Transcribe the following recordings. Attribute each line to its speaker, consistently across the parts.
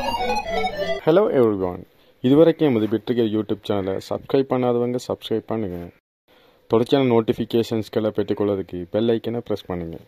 Speaker 1: hello everyone இதுவரைக்கும் எமது பெற்றுகிற யூடியூப் சேனலை சப்ஸ்கிரைப் பண்ணாதவங்க சப்ஸ்கிரைப் பண்ணுங்க தொடர்ச்சியான நோட்டிஃபிகேஷன்ஸ்களை பெற்றுக்கொள்வதற்கு பெல் ஐக்கனை ப்ரெஸ் பண்ணுங்க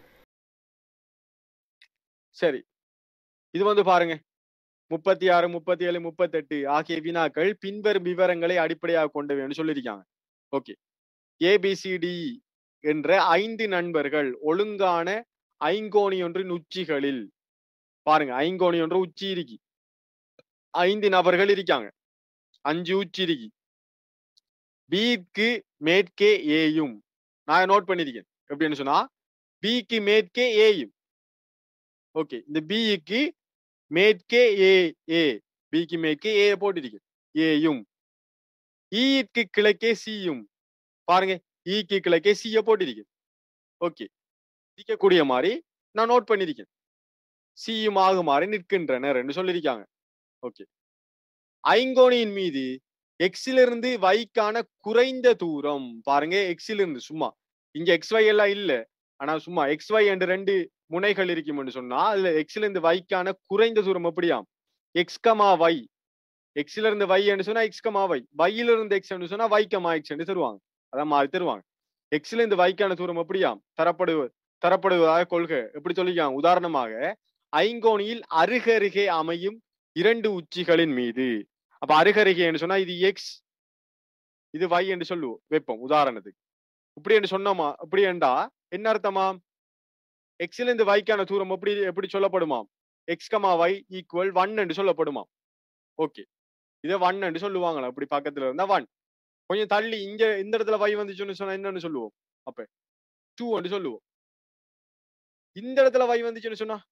Speaker 2: சரி இது வந்து பாருங்க முப்பத்தி ஆறு முப்பத்தி ஏழு முப்பத்தெட்டு ஆகிய வினாக்கள் பின்வரும் விவரங்களை அடிப்படையாக கொண்டவைன்னு சொல்லியிருக்காங்க ஓகே ஏபிசிடி என்ற ஐந்து நண்பர்கள் ஒழுங்கான ஐங்கோணி ஒன்றின் உச்சிகளில் பாருங்க ஐங்கோணி ஒன்று உச்சி இருக்கி ஐந்து நபர்கள் இருக்காங்க அஞ்சு உச்சி இருக்கி பிக்கு மேற்கே ஏயும் நான் நோட் பண்ணிருக்கேன் எப்படின்னு சொன்னா பிக்கு மேற்கே ஏயும் ஓகே இந்த பிக்கு மேற்கே ஏ ஏ பிக்கு மேற்கே ஏ போட்டிருக்கேன் ஏயும் ஈக்கு கிழக்கே சியும் பாருங்க ஈக்கு கிழக்கே சிய போட்டிருக்கேன் ஓகே இருக்கக்கூடிய மாதிரி நான் நோட் பண்ணிருக்கேன் சியும் ஆகுமாறு நிற்கின்றனர் என்று சொல்லியிருக்காங்க ஓகே ஐங்கோணியின் மீது எக்ஸிலிருந்து வைக்கான குறைந்த தூரம் பாருங்க எக்ஸில் இருந்து சும்மா இங்க எக்ஸ் ஒய் எல்லாம் இல்ல ஆனா சும்மா எக்ஸ் ஒய் என்று ரெண்டு முனைகள் இருக்கும்னு சொன்னா அதுல எக்ஸ்ல இருந்து வைக்கான குறைந்த தூரம் எப்படியாம் எக்ஸ் கமா வை எக்ஸ்ல இருந்து வை என்று சொன்னா எக்ஸ் கமா வை வையில இருந்து எக்ஸ் சொன்னா வை கமா எக்ஸ் என்று தருவாங்க அதான் மாறி தருவாங்க எக்ஸ்ல இருந்து வைக்கான தூரம் எப்படியாம் தரப்படு தரப்படுவதாக கொள்கை எப்படி சொல்லிக்காங்க உதாரணமாக ஐங்கோணியில் அருகருகே அமையும் இரண்டு உச்சிகளின் மீது அப்ப அருகருகே என்று சொன்னா இது எக்ஸ் இது வை என்று சொல்லுவோம் வைப்போம் உதாரணத்துக்கு இப்படி என்று சொன்னோமா இப்படி என்றா என்ன அர்த்தமா எக்ஸ்ல இருந்து வைக்கான தூரம் எப்படி எப்படி சொல்லப்படுமாம் x comma y equal one என்று சொல்லப்படுமாம் ஓகே இதை ஒன் என்று சொல்லுவாங்களா அப்படி பக்கத்துல இருந்தா ஒன் கொஞ்சம் தள்ளி இங்க இந்த இடத்துல வை வந்துச்சுன்னு சொன்னா என்னன்னு சொல்லுவோம் அப்ப டூ என்று சொல்லுவோம் இந்த இடத்துல வை வந்துச்சுன்னு சொன்னா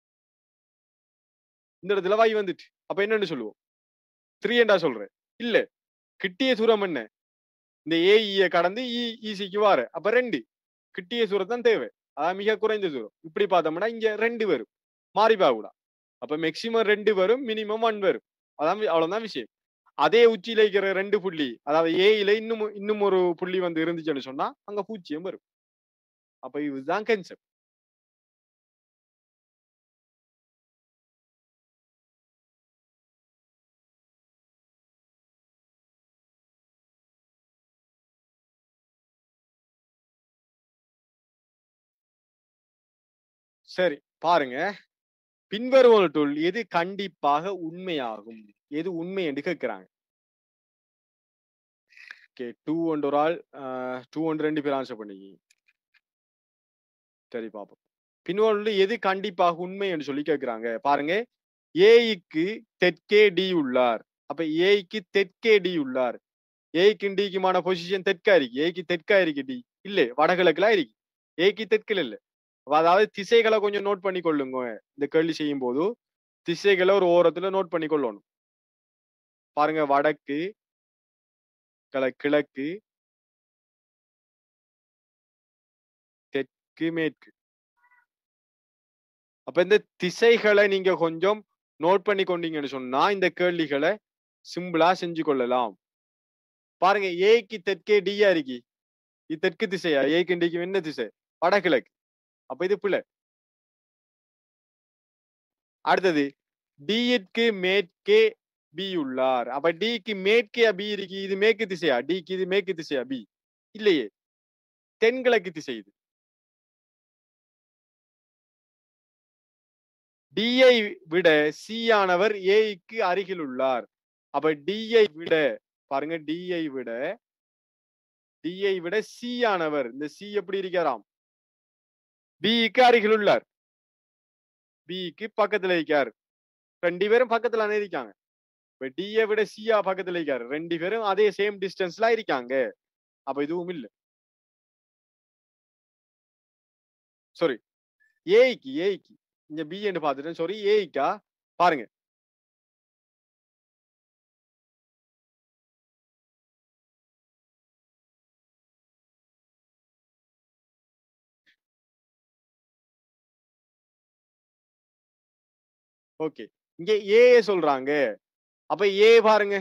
Speaker 2: இந்த இடத்துல வை வந்துட்டு அப்ப என்னன்னு சொல்லுவோம் த்ரீ என்றா சொல்றேன் இல்ல கிட்டிய தூரம் என்ன இந்த ஏஇய கடந்து இ ஈசிக்கு வார அப்ப ரெண்டு கிட்டிய தூரம் தான் தேவை அதான் மிக குறைந்த தூரம் இப்படி பார்த்தோம்னா இங்க ரெண்டு வரும் மாறி கூட அப்ப மேக்சிமம் ரெண்டு வரும் மினிமம் ஒன் வரும் அதான் வி- அவ்வளவுதான் விஷயம் அதே உச்சியில இருக்கிற ரெண்டு புள்ளி அதாவது ஏயில இன்னும் இன்னும் ஒரு புள்ளி வந்து இருந்துச்சுன்னு சொன்னா அங்க பூஜ்ஜியம் வரும் அப்ப இதுதான் கன்செப்ட் சரி பாருங்க பின்வருவனற்றுள் எது கண்டிப்பாக உண்மையாகும் எது உண்மை என்று கேட்கிறாங்க ஓகே டூ ஒன்று ஒரு ஆள் டூ ஒன்று ரெண்டு பேர் ஆன்சர் பண்ணி சரி பாப்போம் பின்வருள் எது கண்டிப்பாக உண்மை என்று சொல்லி கேட்கிறாங்க பாருங்க ஏய்க்கு தெற்கே டி உள்ளார் அப்ப ஏய்க்கு தெற்கே டி உள்ளார் ஏய்க்கு டிக்குமான பொசிஷன் தெற்கா இருக்கு ஏய்க்கு தெற்கா இருக்கு டி இல்ல வடகிழக்குலாம் இருக்கு ஏய்க்கு தெற்குல இல்ல அப்ப அதாவது திசைகளை கொஞ்சம் நோட் பண்ணி கொள்ளுங்க இந்த கேள்வி செய்யும் போது திசைகளை ஒரு ஓரத்துல நோட் பண்ணி கொள்ளணும் பாருங்க வடக்கு கிழ கிழக்கு தெற்கு மேற்கு அப்ப இந்த திசைகளை நீங்க கொஞ்சம் நோட் பண்ணி கொண்டீங்கன்னு சொன்னா இந்த கேள்விகளை சிம்பிளா செஞ்சு கொள்ளலாம் பாருங்க ஏக்கு தெற்கே டியா இருக்கு இது தெற்கு திசையா ஏக்கு டிக்கு என்ன திசை வடகிழக்கு அப்ப இது பிள்ளை அடுத்தது டிக்கு மேற்கே பி உள்ளார் அப்ப டிக்கு மேற்கே பி இருக்கு இது மேற்கு திசையா டிக்கு இது மேற்கு திசையா பி இல்லையே தென்கிழக்கு திசை இது டிஐ விட சி ஆனவர் ஏக்கு அருகில் உள்ளார் அப்ப டிஐ விட பாருங்க டிஐ விட டிஐ விட சி ஆனவர் இந்த சி எப்படி இருக்கிறாராம் பிக்கு அருகில் உள்ளார் பிக்கு பக்கத்துல இருக்கார் ரெண்டு பேரும் பக்கத்துல இருக்காங்க இப்ப டியை விட சியா பக்கத்துல இருக்காரு ரெண்டு பேரும் அதே சேம் டிஸ்டன்ஸ்ல இருக்காங்க அப்ப இதுவும் இல்ல சாரி ஏய்க்கு ஏய்க்கு இங்க பி என்று பாத்துட்டேன் சாரி ஏய்க்கா பாருங்க ஓகே இங்க ஏ சொல்றாங்க அப்ப ஏ பாருங்க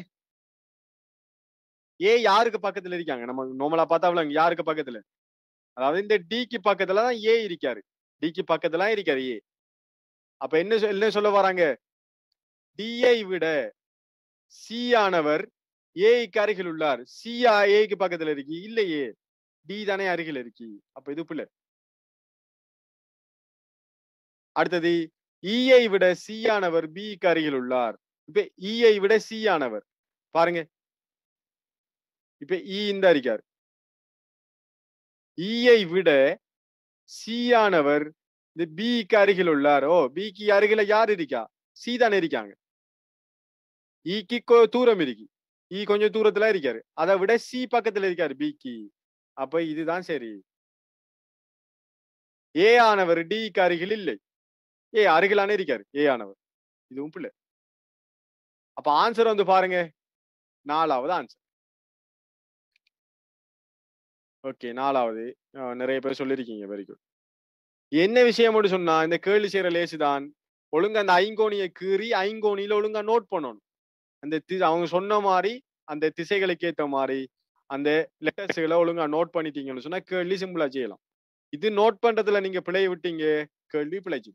Speaker 2: ஏ யாருக்கு பக்கத்துல இருக்காங்க நம்ம நார்மலா பார்த்தா அவ்வளவு யாருக்கு பக்கத்துல அதாவது இந்த டிக்கு பக்கத்துல தான் ஏ இருக்காரு டிக்கு பக்கத்துல இருக்காரு ஏ அப்ப என்ன சொ- என்ன சொல்ல வராங்க டிஐ விட சி ஆனவர் ஏக்கு அருகில் உள்ளார் சி ஏக்கு பக்கத்துல இருக்கு இல்லையே டி தானே அருகில் இருக்கு அப்ப இது பிள்ளை அடுத்தது இஐ விட சி ஆனவர் பிக்கு அருகில் உள்ளார் இப்ப இஐ விட சி ஆனவர் பாருங்க இப்ப இ இந்த இருக்கார் இஐ விட சி ஆனவர் இந்த பிக்கு அருகில் உள்ளார் ஓ பிக்கு அருகில யார் இருக்கா சி தானே இருக்காங்க ஈக்கு கொ- தூரம் இருக்கு ஈ கொஞ்சம் தூரத்துல இருக்காரு அதை விட சி பக்கத்துல இருக்காரு பிக்கு அப்ப இதுதான் சரி ஏ ஆனவர் டிக்கு அருகில் இல்லை ஏ அருகிலானே இருக்காரு ஏ ஆனவர் இதுவும் பிள்ளை அப்ப ஆன்சர் வந்து பாருங்க நாலாவது ஆன்சர் ஓகே நாலாவது அஹ் நிறைய பேர் சொல்லியிருக்கீங்க வெரி குட் என்ன விஷயம் மட்டும் சொன்னா இந்த கேள்வி செய்யற லேசுதான் ஒழுங்கா அந்த ஐங்கோணியை கீறி ஐங்கோணியில ஒழுங்கா நோட் பண்ணணும் அந்த தி- அவங்க சொன்ன மாதிரி அந்த திசைகளுக்கு ஏத்த மாதிரி அந்த லெட்டர்ஸ்களை ஒழுங்கா நோட் பண்ணிட்டீங்கன்னு சொன்னா கேள்வி சிம்பிளா செய்யலாம் இது நோட் பண்றதுல நீங்க பிழைய விட்டீங்க கேள்வி பிழைச்சு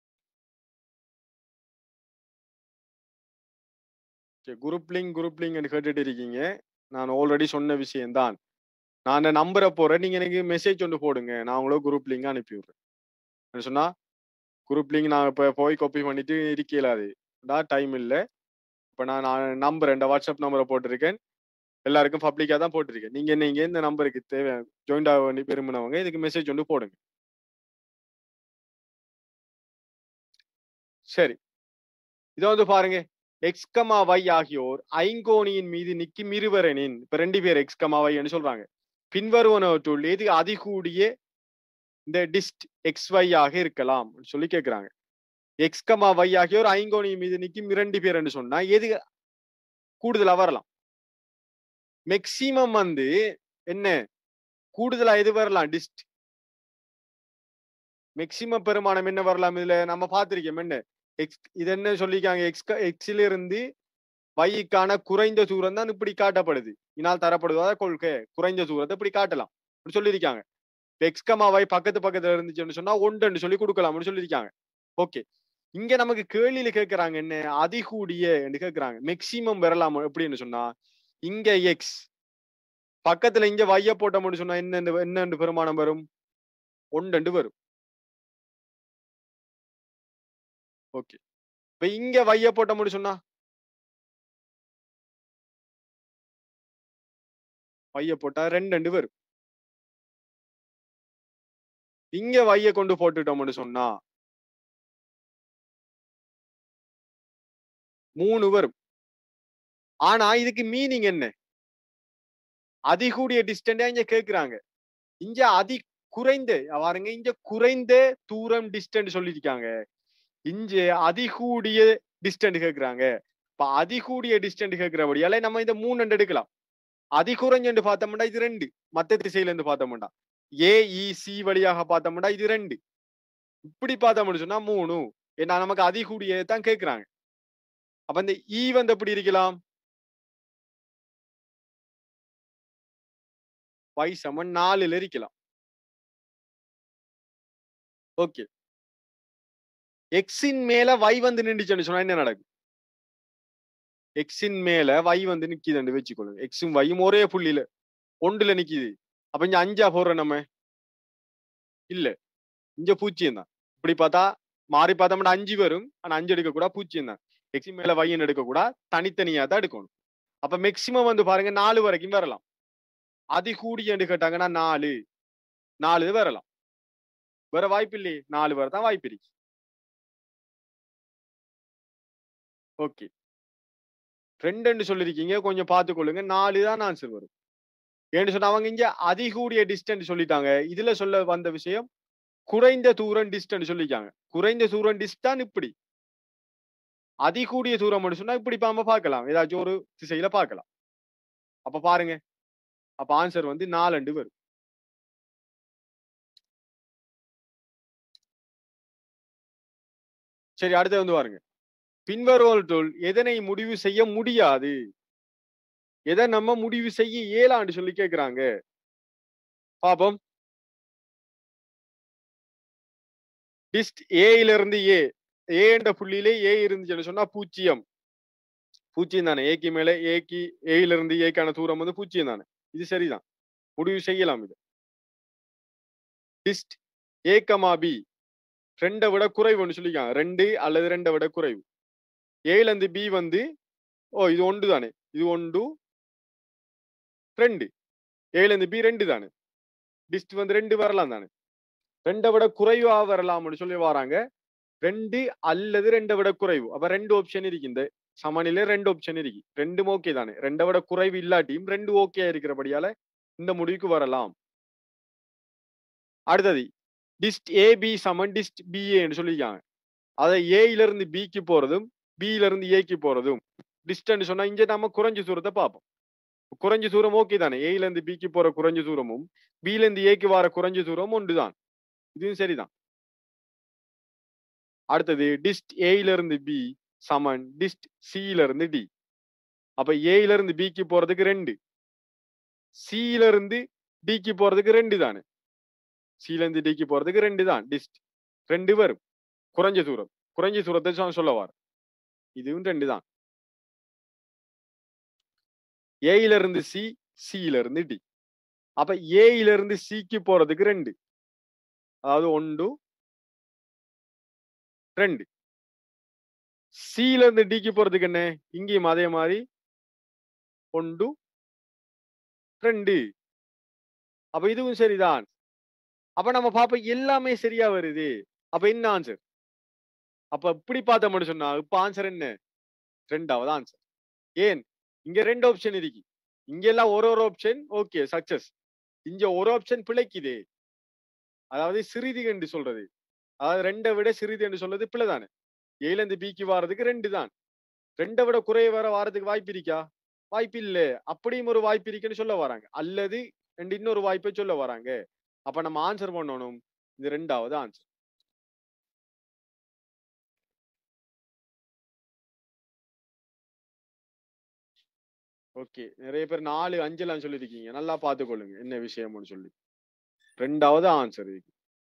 Speaker 2: குரூப் லிங்க் குரூப் லிங்க் கேட்டுட்டு இருக்கீங்க நான் ஆல்ரெடி சொன்ன விஷயம்தான் நான் அந்த நம்பரை போறேன் நீங்க எனக்கு மெசேஜ் ஒன்று போடுங்க நான் உங்களுக்கு குரூப் லிங்க் அனுப்பி விடுறேன் என்ன சொன்னா குரூப் லிங்க் நான் இப்போ போய் காப்பி பண்ணிட்டு இருக்கல அது டைம் இல்லை இப்போ நான் நான் நம்பர் இந்த வாட்ஸ்அப் நம்பரை போட்டிருக்கேன் எல்லாருக்கும் பப்ளிக்காக தான் போட்டிருக்கேன் நீங்க நீங்க இந்த நம்பருக்கு தேவை ஜாயின்ட் ஆக வேண்டி விரும்பினவங்க இதுக்கு மெசேஜ் ஒன்று போடுங்க சரி இதை வந்து பாருங்க எக்ஸ்கமா வை ஆகியோர் ஐங்கோணியின் மீது நிக்கும் இருவரெனின் இப்ப ரெண்டு பேர் எக்ஸ்கமா வைன்னு சொல்றாங்க பின்வருவனவற்றுள் எது அதிகூடிய இந்த டிஸ்ட் எக்ஸ் ஒய் ஆக இருக்கலாம் சொல்லி கேக்குறாங்க எக்ஸ்கமா வை ஆகியோர் ஐங்கோணியின் மீது நிக்கும் இரண்டு பேர்னு சொன்னா எது கூடுதலா வரலாம் மேக்சிமம் வந்து என்ன கூடுதலா எது வரலாம் டிஸ்ட் மேக்சிமம் பெருமானம் என்ன வரலாம் இதுல நம்ம பார்த்திருக்கோம் என்ன எக்ஸ் இது என்ன சொல்லிருக்காங்க எக்ஸ் எக்ஸில இருந்து வைக்கான குறைந்த தூரம் தான் இப்படி காட்டப்படுது இனால் தரப்படுவதா கொள்கை குறைந்த தூரத்தை இப்படி காட்டலாம் அப்படி சொல்லியிருக்காங்க எக்ஸ்கமா வை பக்கத்து பக்கத்துல இருந்துச்சுன்னு சொன்னா ஒன்றுன்னு சொல்லி கொடுக்கலாம்னு சொல்லியிருக்காங்க ஓகே இங்க நமக்கு கேள்வியில கேக்குறாங்க என்ன அதிகூடிய என்று கேக்குறாங்க மேக்சிமம் வரலாம் எப்படின்னு சொன்னா இங்க எக்ஸ் பக்கத்துல இங்க வைய போட்டோம்னு சொன்னா என்ன என்ன பெருமானம் வரும் ஒன்று வரும் ஓகே இப்ப இங்க வைய போட்டோம்னு சொன்னா வைய போட்டா ரெண்டு ரெண்டு வரும் இங்க வைய கொண்டு போட்டுட்டோம்னு சொன்னா மூணு வரும் ஆனா இதுக்கு மீனிங் என்ன அதிகூடிய டிஸ்டன்டா இங்க கேக்குறாங்க இங்க அதி குறைந்த பாருங்க இங்க குறைந்த தூரம் டிஸ்டன்ட் சொல்லியிருக்காங்க இங்க அதிகூடிய டிஸ்டன்ட் கேக்குறாங்க இப்ப அதிகூடிய டிஸ்டன்ட் கேக்குறபடியால நம்ம இந்த மூணு ரெண்டு எடுக்கலாம் அதிகுறைஞ்சு பார்த்தோம்னா இது ரெண்டு மத்த திசையில இருந்து பார்த்தோம்னா ஏஇசி வழியாக பார்த்தோம்னா இது ரெண்டு இப்படி பார்த்தோம்னு சொன்னா மூணு ஏன்னா நமக்கு அதிகூடிய தான் கேக்குறாங்க அப்ப இந்த இ வந்து எப்படி இருக்கலாம் y சமன் நாலுல இருக்கலாம் ஓகே எக்ஸின் மேல y வந்து நின்றுச்சுன்னு சொன்னா என்ன நடக்கும் எக்ஸின் மேல y வந்து நிக்குதுன்னு வச்சுக்கொள்ளுங்க எக்ஸும் வையும் ஒரே புள்ளியில ஒன்றுல நிக்குது அப்ப இங்க அஞ்சா போடுறோம் நம்ம இல்ல இங்க பூஜ்ஜியம் தான் இப்படி பார்த்தா மாறி பார்த்தோம்னா அஞ்சு வரும் ஆனா அஞ்சு எடுக்க கூட பூஜ்ஜியம் தான் எக்ஸின் மேல வையன் எடுக்க கூட தனித்தனியா தான் எடுக்கணும் அப்ப மேக்சிமம் வந்து பாருங்க நாலு வரைக்கும் வரலாம் அதிகூடியன்னு கேட்டாங்கன்னா நாலு நாலு வரலாம் வேற வாய்ப்பு இல்லையே நாலு வர தான் வாய்ப்பு இருக்கு ஓகே ரெண்டுன்னு சொல்லிருக்கீங்க கொஞ்சம் பார்த்துக்கொள்ளுங்க நாலு தான் ஆன்சர் வரும் ஏன்னு சொன்னா அவங்க இங்க அதிகூடிய டிஸ்டன்ஸ் சொல்லிட்டாங்க இதுல சொல்ல வந்த விஷயம் குறைந்த தூரம் டிஸ்டன்ஸ் சொல்லிருக்காங்க குறைந்த தூரம் டிஸ்டான் இப்படி அதிகூடிய தூரம் சொன்னா இப்படி பாம பார்க்கலாம் ஏதாச்சும் ஒரு திசையில பார்க்கலாம் அப்ப பாருங்க அப்ப ஆன்சர் வந்து நாலண்டு வரும் சரி அடுத்து வந்து பாருங்க பின்வருவற்றுள் எதனை முடிவு செய்ய முடியாது எதை நம்ம முடிவு செய்ய இயலான்னு சொல்லி கேக்குறாங்க பாப்போம் டிஸ்ட் ஏல இருந்து ஏ ஏ என்ற புள்ளியிலே ஏ இருந்துச்சுன்னு சொன்னா பூஜ்ஜியம் பூஜ்ஜியம் தானே ஏக்கு மேல ஏக்கு ஏயில இருந்து ஏக்கான தூரம் வந்து பூஜ்ஜியம் தானே இது சரிதான் முடிவு செய்யலாம் இது டிஸ்ட் ஏ கமா பி ரெண்டை விட குறைவுன்னு சொல்லிக்காங்க ரெண்டு அல்லது ரெண்டை விட குறைவு ஏல இருந்து பி வந்து ஓ இது ஒன்று தானே இது ஒன்று ரெண்டு ஏல இருந்து பி ரெண்டு தானே டிஸ்ட் வந்து ரெண்டு வரலாம் தானே ரெண்டை விட குறைவா வரலாம்னு சொல்லி வராங்க ரெண்டு அல்லது ரெண்டை விட குறைவு அப்ப ரெண்டு ஆப்ஷன் இருக்கு இந்த சமநிலை ரெண்டு ஆப்ஷன் இருக்கு ரெண்டும் ஓகே தானே ரெண்டை விட குறைவு இல்லாட்டியும் ரெண்டு ஓகே இருக்கிறபடியால இந்த முடிவுக்கு வரலாம் அடுத்தது டிஸ்ட் ஏபி சமன் டிஸ்ட் பிஏன்னு சொல்லியிருக்காங்க அதை ஏல இருந்து பிக்கு போறதும் பில இருந்து ஏக்கு போறதும் டிஸ்டன்ஸ் சொன்னா இங்க நம்ம குறைஞ்ச தூரத்தை பார்ப்போம் குறைஞ்ச தூரம் ஓகே தானே ஏல இருந்து பிக்கு போற குறைஞ்ச தூரமும் பில இருந்து ஏக்கு வர குறைஞ்ச தூரம் ஒன்றுதான் இதுவும் சரிதான் அடுத்தது டிஸ்ட் ஏல இருந்து பி சமன் டிஸ்ட் சில இருந்து டி அப்ப ஏல இருந்து பிக்கு போறதுக்கு ரெண்டு சில இருந்து டிக்கு போறதுக்கு ரெண்டு தானே சில இருந்து டிக்கு போறதுக்கு ரெண்டு தான் டிஸ்ட் ரெண்டு வரும் குறைஞ்ச தூரம் குறைஞ்ச தூரத்தை சொ- சொல்ல வார் இதுவும் ரெண்டு தான் ஏயில இருந்து சி சில இருந்து டி அப்ப ஏயில இருந்து சிக்கு போறதுக்கு ரெண்டு அதாவது ஒன்று ரெண்டு சில இருந்து டிக்கு போறதுக்கு என்ன இங்கேயும் அதே மாதிரி ஒன்று ரெண்டு அப்ப இதுவும் சரிதான் அப்ப நம்ம பாப்போம் எல்லாமே சரியா வருது அப்ப என்ன ஆன்சர் அப்ப இப்படி பார்த்தோம்னு சொன்னா இப்ப ஆன்சர் என்ன ரெண்டாவது ஆன்சர் ஏன் இங்க ரெண்டு ஆப்ஷன் இருக்கு இங்க எல்லாம் ஒரு ஒரு ஆப்ஷன் ஓகே சக்சஸ் இங்க ஒரு ஆப்ஷன் பிழைக்குது அதாவது சிறிது என்று சொல்றது அதாவது ரெண்டை விட சிறிது என்று சொல்றது பிழைதானே ஏல இருந்து பிக்கு வாரதுக்கு ரெண்டு தான் ரெண்டை விட குறைய வர வாரதுக்கு வாய்ப்பு இருக்கா வாய்ப்பு இல்ல அப்படியும் ஒரு வாய்ப்பு இருக்குன்னு சொல்ல வராங்க அல்லது ரெண்டு இன்னொரு வாய்ப்பை சொல்ல வராங்க அப்ப நம்ம ஆன்சர் பண்ணணும் இது ரெண்டாவது ஆன்சர் ஓகே நிறைய பேர் நாலு அஞ்செல்லாம் சொல்லியிருக்கீங்க நல்லா பார்த்துக்கொள்ளுங்க என்ன விஷயம்னு சொல்லி ரெண்டாவது ஆன்சர் இதுக்கு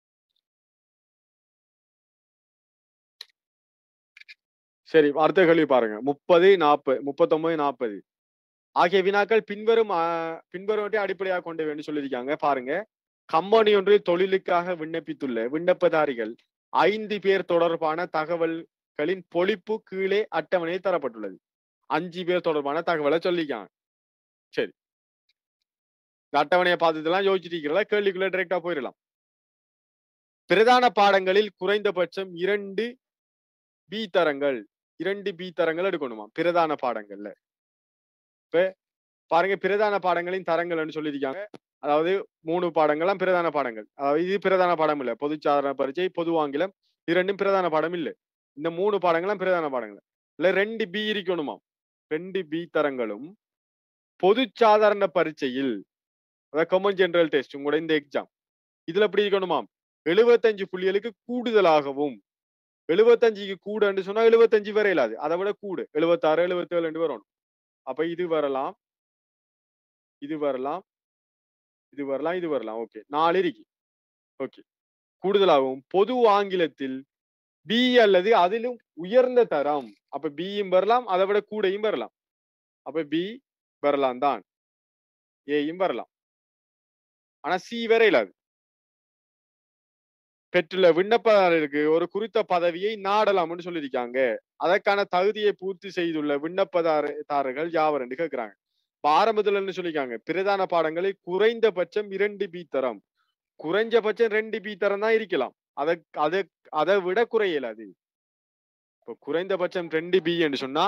Speaker 2: சரி அடுத்த கேள்வி பாருங்க முப்பது நாற்பது முப்பத்தொன்பது நாற்பது ஆகிய வினாக்கள் பின்வரும் ஆஹ், பின்வருவற்றை அடிப்படையாக கொண்டு வேண்டும் சொல்லியிருக்காங்க பாருங்க கம்பெனி ஒன்றில் தொழிலுக்காக விண்ணப்பித்துள்ள விண்ணப்பதாரிகள் ஐந்து பேர் தொடர்பான தகவல்களின் பொழிப்பு கீழே அட்டவணையில் தரப்பட்டுள்ளது அஞ்சு பேர் தொடர்பான தகவலை சொல்லிக்காங்க சரி இந்த அட்டவணையை பார்த்ததெல்லாம் யோசிச்சிருக்கிறதா கேள்விக்குள்ள டைரக்டா போயிடலாம் பிரதான பாடங்களில் குறைந்தபட்சம் இரண்டு பி தரங்கள் இரண்டு பி தரங்கள் எடுக்கணுமா பிரதான பாடங்கள்ல இப்ப பாருங்க பிரதான பாடங்களின் தரங்கள்னு சொல்லியிருக்காங்க அதாவது மூணு பாடங்கள்லாம் பிரதான பாடங்கள் அதாவது இது பிரதான பாடம் இல்ல பொது சாதாரண பரீட்சை பொது ஆங்கிலம் இது ரெண்டும் பிரதான பாடம் இல்ல இந்த மூணு பாடங்கள்லாம் பிரதான பாடங்கள் இல்ல ரெண்டு பி இருக்கணுமாம் ரெண்டு பி தரங்களும் பொது சாதாரண பரீட்சையில் அதாவது காமன் ஜெனரல் டெஸ்ட் உங்களோட இந்த எக்ஸாம் இதுல எப்படி இருக்கணுமாம் எழுபத்தஞ்சு புள்ளிகளுக்கு கூடுதலாகவும் எழுபத்தஞ்சுக்கு கூடன்னு சொன்னா எழுபத்தஞ்சு வரை இல்லாது அதை விட கூடு எழுபத்தாறு எழுபத்தேழு வரணும் அப்ப இது வரலாம் இது வரலாம் இது வரலாம் இது வரலாம் ஓகே நாலு இருக்கு ஓகே கூடுதலாகவும் பொது ஆங்கிலத்தில் பி அல்லது அதிலும் உயர்ந்த தரம் அப்ப பியும் வரலாம் அதை விட கூடையும் வரலாம் அப்ப பி வரலாம் தான் ஏயும் வரலாம் ஆனா சி வரை இல்லாது பெற்றுள்ள விண்ணப்பதாரருக்கு ஒரு குறித்த பதவியை நாடலாம்னு சொல்லியிருக்காங்க அதற்கான தகுதியை பூர்த்தி செய்துள்ள விண்ணப்பதாரர்கள் யாவர் என்று கேட்கிறாங்க இப்ப ஆரம்பத்துல என்ன சொல்லிருக்காங்க பிரதான பாடங்களில் குறைந்தபட்சம் இரண்டு பி தரம் குறைஞ்சபட்சம் ரெண்டு பி தரம் தான் இருக்கலாம் அதை அதை அதை விட குறையலாது இப்போ குறைந்தபட்சம் ரெண்டு பி என்று சொன்னா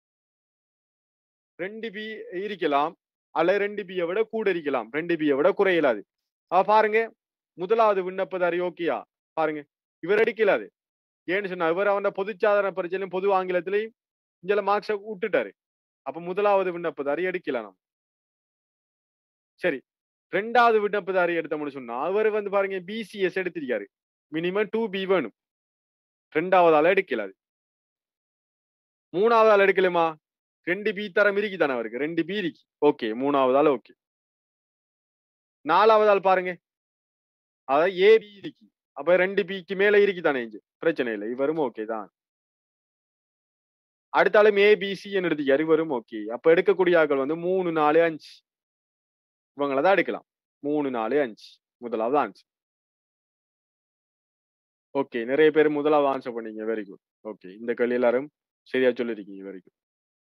Speaker 2: ரெண்டு பி இருக்கலாம் அல்ல ரெண்டு பியை விட கூட இருக்கலாம் ரெண்டு பியை விட குறையலாது அப்ப பாருங்க முதலாவது விண்ணப்பதாரி ஓகேயா பாருங்க இவர் அடிக்கலாது ஏன்னு சொன்னா இவர் அவன் பொது சாதாரண பரீட்சையிலும் பொது ஆங்கிலத்திலையும் இஞ்சல மார்க்ஸை விட்டுட்டாரு அப்ப முதலாவது விண்ணப்பதாரி எடுக்கலாம் நம்ம சரி ரெண்டாவது விண்ணப்பதாரி எடுத்தோம்னு சொன்னா அவர் வந்து பாருங்க பிசிஎஸ் எடுத்திருக்காரு மினிமம் டூ பி வேணும் ரெண்டாவது ஆள் எடுக்கலாது மூணாவது ஆள் எடுக்கலுமா ரெண்டு பி தரம் இருக்குதானே அவருக்கு ரெண்டு பி இருக்கு ஓகே மூணாவது ஆள் ஓகே நாலாவது ஆள் பாருங்க அதாவது ஏ பி இருக்கு அப்ப ரெண்டு பிக்கு மேல இருக்குதானே இங்க பிரச்சனை இல்லை இவரும் ஓகே தான் அடுத்தாலும் ஏபிசின்னு எடுத்துக்காரு வரும் ஓகே அப்ப எடுக்கக்கூடிய ஆட்கள் வந்து மூணு நாலு அஞ்சு இவங்கள தான் எடுக்கலாம் மூணு நாலு அஞ்சு முதலாவது ஆன்சர் ஓகே நிறைய பேர் முதலாவது ஆன்சர் பண்ணீங்க வெரி குட் ஓகே இந்த கேள்வி எல்லாரும் சரியா சொல்லிருக்கீங்க வெரி குட்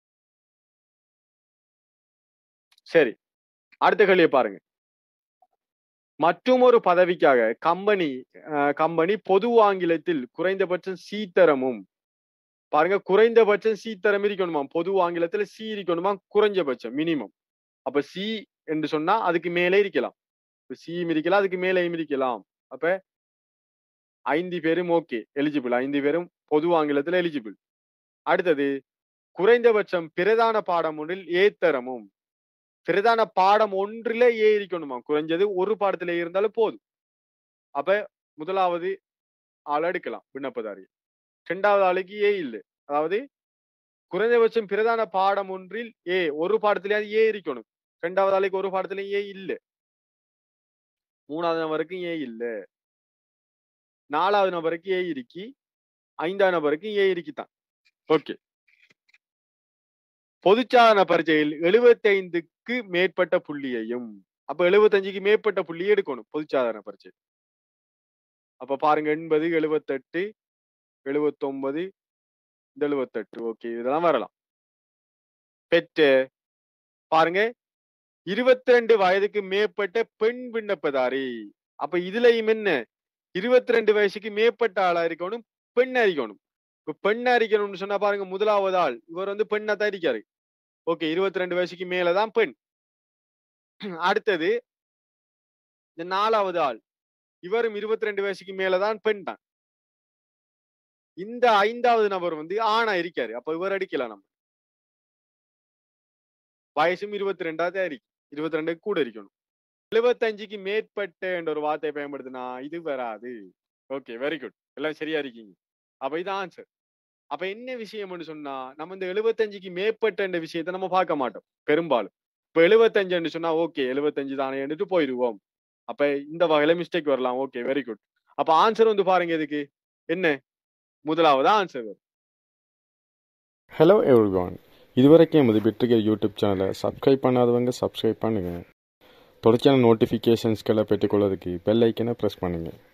Speaker 2: சரி அடுத்த கேள்வியை பாருங்க மற்றும் ஒரு பதவிக்காக கம்பெனி கம்பெனி பொது ஆங்கிலத்தில் குறைந்தபட்சம் சீத்தரமும் பாருங்க குறைந்தபட்சம் சீத்தரம் இருக்கணுமா பொது ஆங்கிலத்துல சி இருக்கணுமா குறைஞ்சபட்சம் மினிமம் அப்ப சி என்று சொன்னா அதுக்கு மேலே இருக்கலாம் சியும் இருக்கலாம் அதுக்கு மேலேயும் இருக்கலாம் அப்ப ஐந்து பேரும் ஓகே எலிஜிபிள் ஐந்து பேரும் பொது ஆங்கிலத்துல எலிஜிபிள் அடுத்தது குறைந்தபட்சம் பிரதான பாடம் ஒன்றில் ஏத்தரமும் பிரதான பாடம் ஒன்றில ஏ இருக்கணுமா குறைஞ்சது ஒரு பாடத்துல இருந்தாலும் போதும் அப்ப முதலாவது ஆள் எடுக்கலாம் விண்ணப்பதாரி இரண்டாவது ஆளுக்கு ஏ இல்லை அதாவது குறைந்தபட்சம் பிரதான பாடம் ஒன்றில் ஏ ஒரு பாடத்திலேயாவது ஏ இருக்கணும் ரெண்டாவது ஆளுக்கு ஒரு பாடத்துல ஏ இல்லை மூணாவது நபருக்கு ஏ இல்லை நாலாவது நபருக்கு ஏ இருக்கி ஐந்தாவது நபருக்கு ஏ இருக்கித்தான் ஓகே பொதுச்சாதன பரீட்சையில் எழுபத்தைந்துக்கு மேற்பட்ட புள்ளியையும் அப்ப எழுபத்தஞ்சுக்கு மேற்பட்ட புள்ளியை எடுக்கணும் பொதுச்சாதன பரீட்சை அப்ப பாருங்க எண்பது எழுபத்தெட்டு எழுபத்தொன்பது இந்த எழுபத்தெட்டு ஓகே இதெல்லாம் வரலாம் பெற்று பாருங்க இருபத்தி ரெண்டு வயதுக்கு மேற்பட்ட பெண் விண்ணப்பதாரி அப்ப இதுலயும் என்ன இருபத்தி ரெண்டு வயசுக்கு மேற்பட்ட ஆளா இருக்கணும் பெண் அறிக்கணும் இப்ப பெண் அறிக்கணும்னு சொன்னா பாருங்க முதலாவது ஆள் இவர் வந்து பெண்ணா தான் இருக்காரு ஓகே இருபத்தி ரெண்டு வயசுக்கு மேலதான் பெண் அடுத்தது இந்த நாலாவது ஆள் இவரும் இருபத்தி ரெண்டு வயசுக்கு மேலதான் பெண் தான் இந்த ஐந்தாவது நபர் வந்து ஆணா இருக்காரு அப்ப இவர் அடிக்கலாம் நம்ம வயசும் இருபத்தி ரெண்டாவது இருக்கு இருபத்தி ரெண்டு கூட இருக்கணும் எழுபத்தஞ்சுக்கு மேற்பட்ட என்ற ஒரு வார்த்தையை பயன்படுத்தினா இது வராது ஓகே வெரி குட் எல்லாம் சரியா இருக்கீங்க அப்ப இது ஆன்சர் அப்ப என்ன விஷயம்னு சொன்னா நம்ம இந்த எழுபத்தஞ்சுக்கு மேற்பட்ட என்ற விஷயத்த நம்ம பார்க்க மாட்டோம் பெரும்பாலும் இப்ப எழுபத்தஞ்சுன்னு சொன்னா ஓகே எழுபத்தஞ்சு தானேன்னுட்டு போயிடுவோம் அப்ப இந்த வகையில மிஸ்டேக் வரலாம் ஓகே வெரி குட் அப்ப ஆன்சர் வந்து பாருங்க இதுக்கு என்ன முதலாவது ஆன்சர் வரும்
Speaker 1: ஹலோ எவ்ரிவான் இதுவரைக்கும் எமது பெற்றுகிற யூடியூப் சேனலை சப்ஸ்கிரைப் பண்ணாதவங்க சப்ஸ்கிரைப் பண்ணுங்கள் தொடர்ச்சியான நோட்டிஃபிகேஷன்ஸ்களை பெற்றுக்கொள்வதற்கு பெல் ஐக்கனை ப்ரெஸ் பண்ணுங்கள்